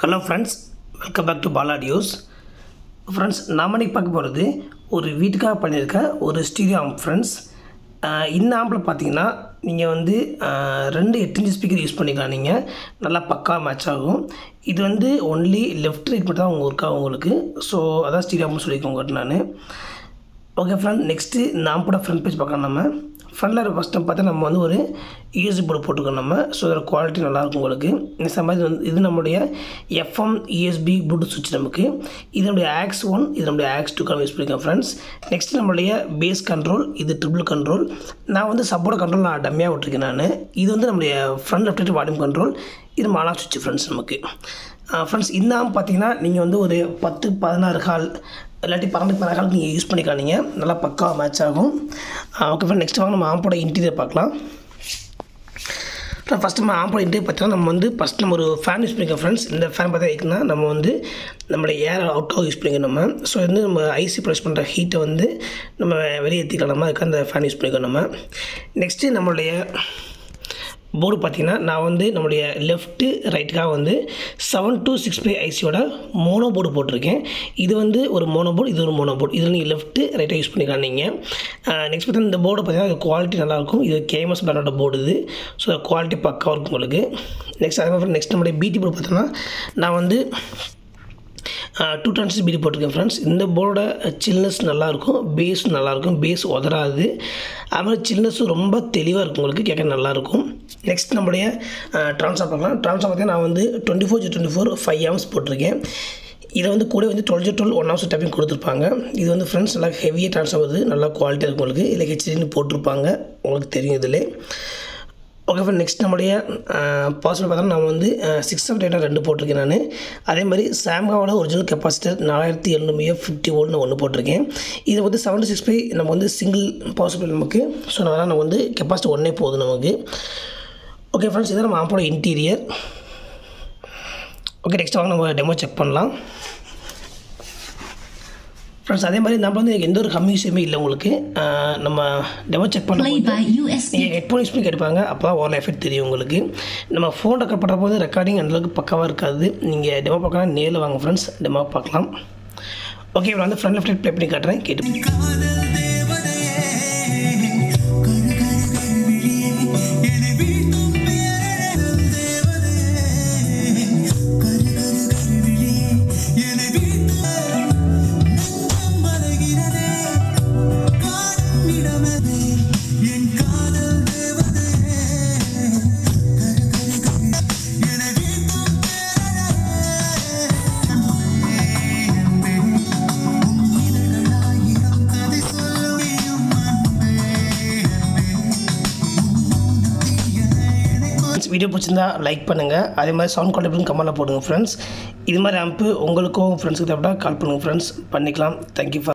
Hello friends welcome back to பாலாடியோஸ் friends நாம இன்னைக்கு பார்க்க போகிறது ஒரு வீட்டுக்காக பண்ணியிருக்க ஒரு ஸ்டீரியோ ஆம்ப் ஃப்ரெண்ட்ஸ் இந்த ஆம்பில் பார்த்தீங்கன்னா நீங்கள் வந்து ஆஹ், ரெண்டு எட்டு இன்ச்சு ஸ்பீக்கர் யூஸ் பண்ணிக்கலாம் நீங்கள் நல்லா பக்கா மேட்ச் ஆகும் இது வந்து ஒன்லி லெஃப்ட் ரைட் மட்டும் தான் உங்கள் இருக்கா உங்களுக்கு ஸோ அதான் ஸ்டீரியோ ஆம்ப்னு சொல்லியிருக்கேன் உங்கள்கிட்ட நான் ஓகே ஃப்ரெண்ட் நெக்ஸ்ட்டு நான் கூட ஃப்ரண்ட் பேஜ் பார்க்கலாம் நம்ம ஃப்ரண்டில் ஃபஸ்ட்டு பார்த்தா நம்ம வந்து ஒரு யூஎஸ்பி போர்டு போட்டுக்கோம் நம்ம ஸோ அதோட குவாலிட்டி நல்லாயிருக்கும் உங்களுக்கு இந்த மாதிரி வந்து இது நம்முடைய எஃப்எம் யூஎஸ்பி ப்ளூடூத் சுவிட்ச் நமக்கு இது நம்முடைய ஆக்ஸ் ஒன் இது நம்முடைய ஆக்ஸ் டூ யூஸ் பண்ணிக்கோம் ஃப்ரெண்ட்ஸ் நெக்ஸ்ட் நம்மளுடைய பேஸ் கண்ட்ரோல் இது ட்ரிபிள் கண்ட்ரோல் நான் வந்து சப்போர்ட் கண்ட்ரோல் நான் டம்மியாக விட்டுருக்கேன் நான் இது வந்து நம்முடைய ஃப்ரண்ட் லெஃப்ட் வால்யூம் கண்ட்ரோல் இது மாலா சுவிட்ச் ஃப்ரெண்ட்ஸ் நமக்கு ஃப்ரெண்ட்ஸ் இந்த ஆம் பார்த்தீங்கன்னா நீங்கள் வந்து ஒரு பத்து பதினாறு கால் இல்லாட்டி பன்னெண்டு பதினாறு கால் நீங்கள் யூஸ் பண்ணிக்கலாம் நீங்கள் நல்லா பக்காவாக மேட்ச் ஆகும் ஓகே ஃப்ரெண்ட் நெக்ஸ்ட் வாங்க நம்ம ஆம்போட இன்டீரியர் பார்க்கலாம் ஃபஸ்ட்டு நம்ம ஆம்போட இன்டீரியர் பார்த்தீங்கன்னா நம்ம வந்து ஃபஸ்ட் நம்ம ஒரு ஃபேன் யூஸ் பண்ணிக்கலாம் ஃப்ரெண்ட்ஸ் இந்த ஃபேன் பார்த்தீங்கன்னா நம்ம வந்து நம்மளுடைய ஏர் அவுட்டாக யூஸ் பண்ணிக்கணும் நம்ம ஸோ வந்து நம்ம ஐசி ப்ரெஸ் பண்ணுற ஹீட்டை வந்து நம்ம வெளியே ஏற்றிக்கலாம் நம்ம அதுக்கு அந்த ஃபேன் யூஸ் பண்ணிக்கணும் நம்ம நெக்ஸ்ட்டு நம்மளுடைய போர்டு பார்த்தீங்கன்னா நான் வந்து நம்முடைய லெஃப்ட்டு ரைட்டுக்காக வந்து செவன் டூ சிக்ஸ் ஃபைவ் ஐசியோட மோனோ போர்டு போட்டிருக்கேன் இது வந்து ஒரு மோனோ போர்டு இது ஒரு மோனோ போர்டு இதில் நீங்கள் லெஃப்ட்டு ரைட்டாக யூஸ் பண்ணிக்கலாம் நீங்கள் நெக்ஸ்ட் பார்த்தீங்கன்னா இந்த போர்டு பார்த்தீங்கன்னா குவாலிட்டி நல்லாயிருக்கும் இது கேஎம்எஸ் பிராண்டோட போர்டு இது ஸோ குவாலிட்டி பக்காவாக இருக்கும் உங்களுக்கு நெக்ஸ்ட் அதே மாதிரி நெக்ஸ்ட் நம்முடைய பிடி போர்டு பார்த்தோன்னா நான் வந்து டூ டன்ஸ் பிடி போட்டிருக்கேன் ஃப்ரெண்ட்ஸ் இந்த போர்டோட சில்னஸ் நல்லாயிருக்கும் பேஸ் நல்லாயிருக்கும் பேஸ் உதறாது அது மாதிரி சில்னஸும் ரொம்ப தெளிவாக இருக்கும் உங்களுக்கு கேட்க நல்லாயிருக்கும் நெக்ஸ்ட் நம்முடைய ட்ரான்ஸ்ஃபார் பார்க்கலாம் ட்ரான்ஸ்ஃபார் பார்த்தீங்கன்னா நான் வந்து twenty four G twenty four five hours போட்டிருக்கேன் இதை வந்து கூட வந்து twelve G twelve one hours typing கொடுத்துருப்பாங்க இது வந்து ஃப்ரெண்ட்ஸ் நல்லா ஹெவியாக ட்ரான்ஸ்ஃபார் வருது நல்லா குவாலிட்டியாக இருக்கும் உங்களுக்கு இல்லை ஹெச்டின்னு போட்டிருப்பாங்க உங்களுக்கு தெரியும் இதில் ஓகே ஃப்ரெண்ட் நெக்ஸ்ட் நம்முடைய பாசிபிள் பார்த்தா நான் வந்து சிக்ஸ் செவன் எயிட் ரெண்டு போட்டிருக்கேன் நான் அதே மாதிரி சாம்காவோட ஒரிஜினல் கெப்பாசிட்டர் நாலாயிரத்தி எழுநூறு ஃபிஃப்டி ஒன்று ஒன்று போட்டிருக்கேன் இது வந்து செவன் சிக்ஸ் ஃபைவ் நம்ம வந்து சிங்கிள் பாசிபிள் நமக்கு ஸோ அதனால் நம்ம வந்து கெப்பாசிட்டி ஒன்றே போதும் நமக்கு ஓகே ஃப்ரெண்ட்ஸ் இதை நம்ம ஆம்போட இன்டீரியர் ஓகே நெக்ஸ்ட் வாங்க நம்ம டெமோ செக் பண்ணலாம் ஃப்ரெண்ட்ஸ் அதே மாதிரி நம்ம வந்து எந்த ஒரு கம்யூனிஷனுமே இல்லை உங்களுக்கு ஆஹ் நம்ம டெமோ செக் Play பண்ணும்போது by USB. நீங்கள் ஹெட்ஃபோன் யூஸ் பண்ணி கேட்பாங்க அப்போ தான் ஓரளவு எஃபெக்ட் தெரியும் உங்களுக்கு நம்ம ஃபோன் ரெக்கார்ட் பண்ணுற போது ரெக்கார்டிங் அந்தளவுக்கு பக்காவாக இருக்காது நீங்கள் டெமோ பார்க்கலாம் நேரில் வாங்க ஃப்ரெண்ட்ஸ் டெமோ பார்க்கலாம் ஓகே இப்போ வந்து ஃப்ரண்ட் லெஃப்ட் ப்ளே பண்ணி காட்டுறேன் கேட்டு வீடியோ பிடிச்சிருந்தா லைக் பண்ணுங்கள் அதே மாதிரி சவுண்ட் குவாலிட்டி கமெண்ட்டில் போடுங்க ஃப்ரெண்ட்ஸ் இது மாதிரி ஆம்பு உங்களுக்கும் ஃப்ரெண்ட்ஸுக்கு தேவைப்பட்டா கால் பண்ணுங்கள் ஃப்ரெண்ட்ஸ் பண்ணிக்கலாம் தேங்க்யூ ஃபார்